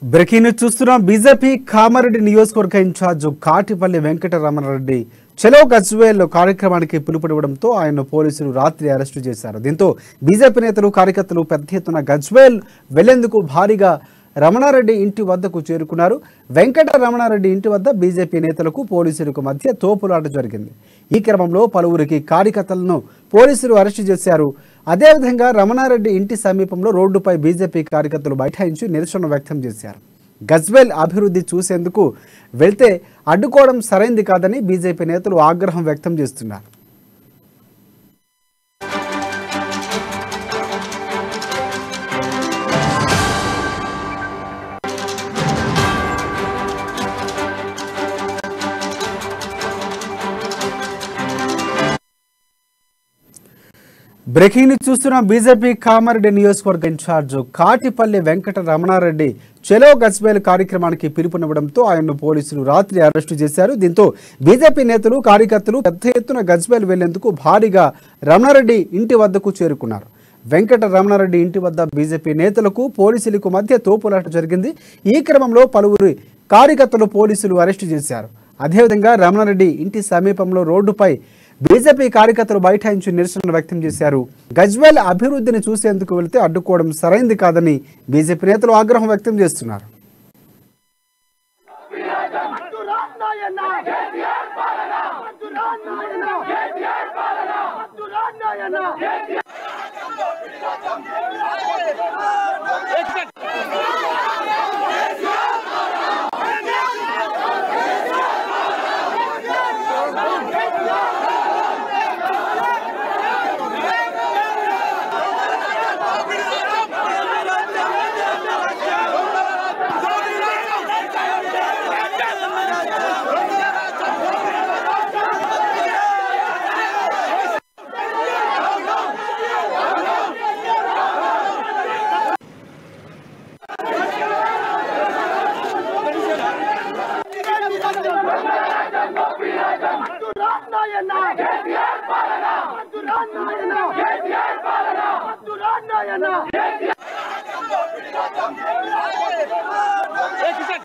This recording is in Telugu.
బ్రేకింగ్ న్యూస్ చూస్తున్నాం బీజేపీ కామారెడ్డి నియోజకవర్గ ఇన్ఛార్జ్ కాటిపల్లి వెంకటరమణారెడ్డి చలో గజ్వేల్ కార్యక్రమానికి పిలుపునివ్వడంతో ఆయన పోలీసులు రాత్రి అరెస్టు చేశారు దీంతో బీజేపీ నేతలు కార్యకర్తలు పెద్ద ఎత్తున గజ్వేల్ వెళ్లేందుకు భారీగా రమణారెడ్డి ఇంటి వద్దకు చేరుకున్నారు వెంకట రమణారెడ్డి ఇంటి వద్ద బీజేపీ నేతలకు పోలీసులకు మధ్య తోపులాట జరిగింది ఈ క్రమంలో పలువురికి కార్యకర్తలను పోలీసులు అరెస్టు చేశారు అదేవిధంగా రమణారెడ్డి ఇంటి సమీపంలో రోడ్డుపై బీజేపీ కార్యకర్తలు బైఠాయించి నిరసన వ్యక్తం చేశారు గజ్వేల్ అభివృద్ధి చూసేందుకు వెళ్తే అడ్డుకోవడం సరైంది కాదని బీజేపీ నేతలు ఆగ్రహం వ్యక్తం చేస్తున్నారు బ్రేకింగ్ న్యూస్ చూస్తున్న బీజేపీ కామారెడ్డి నియోజకవర్గ ఇన్ఛార్జ్ కాటిపల్లి వెంకట రమణారెడ్డి చెలో గజ్వేల్ కార్యక్రమానికి పిలుపునివ్వడంతో ఆయన్ను పోలీసులు రాత్రి అరెస్టు చేశారు దీంతో బీజేపీ నేతలు కార్యకర్తలు పెద్ద ఎత్తున గజ్వేల్ వెళ్లేందుకు భారీగా రమణారెడ్డి ఇంటి వద్దకు చేరుకున్నారు వెంకట రమణారెడ్డి ఇంటి వద్ద బీజేపీ నేతలకు పోలీసులకు మధ్య తోపులాట జరిగింది ఈ క్రమంలో పలువురు కార్యకర్తలు పోలీసులు అరెస్టు చేశారు అదేవిధంగా రమణారెడ్డి ఇంటి సమీపంలో రోడ్డుపై బీజేపీ కార్యకర్తలు బైఠాయించి నిరసన వ్యక్తం చేశారు గజ్వేల్ అభివృద్ధిని చూసేందుకు వెళితే అడ్డుకోవడం సరైంది కాదని బీజేపీ నేతలు ఆగ్రహం వ్యక్తం చేస్తున్నారు మధురాన్నాయన కేసీఆర్ పాలన మధురాన్నాయన కేసీఆర్ పాలన మధురాన్నాయన మధురాన్నాయన కేసీఆర్ పాలన మధురాన్నాయన కేసీఆర్ పాలన మధురాన్నాయన